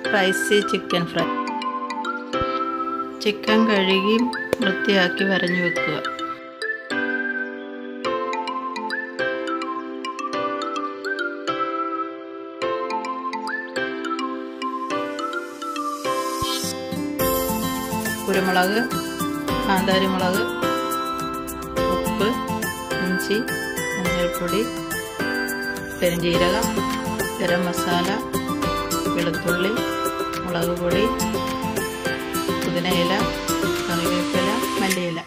spicy chicken fry chicken കഴുകി വൃത്തിയാക്കി വരഞ്ഞു വെക്കുക കുരുമുളക് കാന്താരി മുളക് ഉപ്പ് ഇഞ്ചി മഞ്ഞൾപ്പൊടി പെരുംജീരകം ഗരം മസാല വെളുത്തുള്ളി മുളക് പൊടി പുതിനയില കറിവേപ്പില മല്ലിയില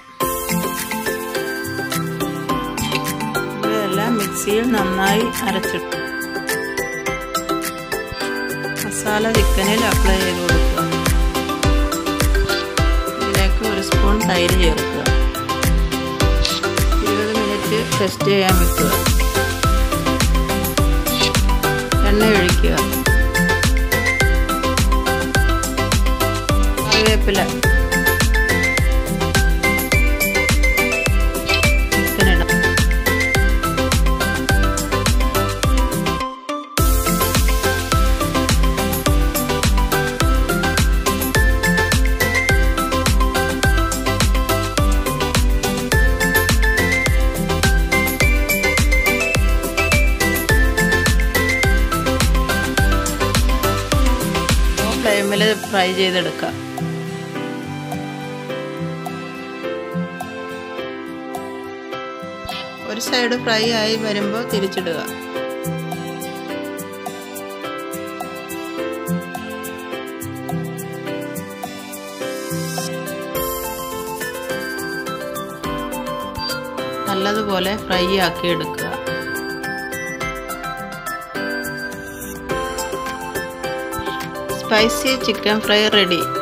ഇവയെല്ലാം മിക്സിയിൽ നന്നായി അരച്ചിട്ടു മസാല ചിക്കനിൽ അപ്ലൈ ചെയ്ത് കൊടുക്കുക ഇതിലേക്ക് ഒരു സ്പൂൺ തൈര് ചേർക്കുക ഇരുപത് മിനിറ്റ് ടെസ്റ്റ് ചെയ്യാൻ വെക്കുക എണ്ണ ഒഴിക്കുക കറിവേപ്പില ചിക്കനിടാം ഫ്ലെയിമിൽ ഫ്രൈ ചെയ്തെടുക്കാം ഒരു സൈഡ് ഫ്രൈ ആയി വരുമ്പോൾ തിരിച്ചിടുക നല്ലതുപോലെ ഫ്രൈ ആക്കി എടുക്കുക സ്പൈസി ചിക്കൻ ഫ്രൈ റെഡി